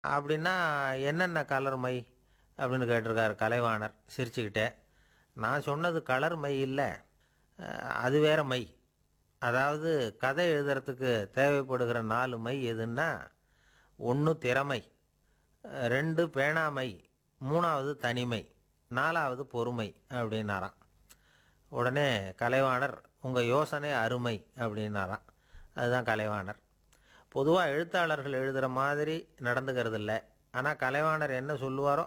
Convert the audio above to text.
அப்படின்னா என்னென்ன colour my அப்படின்னு கேட்டிருக்காரு கலைவாணர் சிரிச்சுக்கிட்டே நான் சொன்னது கலர் மை இல்லை அஹ், அது வேற மை அதாவது கதை எழுதுறதுக்கு தேவைப்படுகிற நாலு மை எதுன்னா ஒன்று திறமை அஹ், ரெண்டு பேணாமை மூணாவது தனிமை நாலாவது பொறுமை அப்படின்னாராம் உடனே கலைவாணர் உங்கள் யோசனை அருமை அப்படின்னாராம் அதுதான் கலைவாணர் பொதுவாக எழுத்தாளர்கள் எழுதுகிற மாதிரி நடந்துக்கிறது இல்லை ஆனால் கலைவாணர் என்ன சொல்லுவாரோ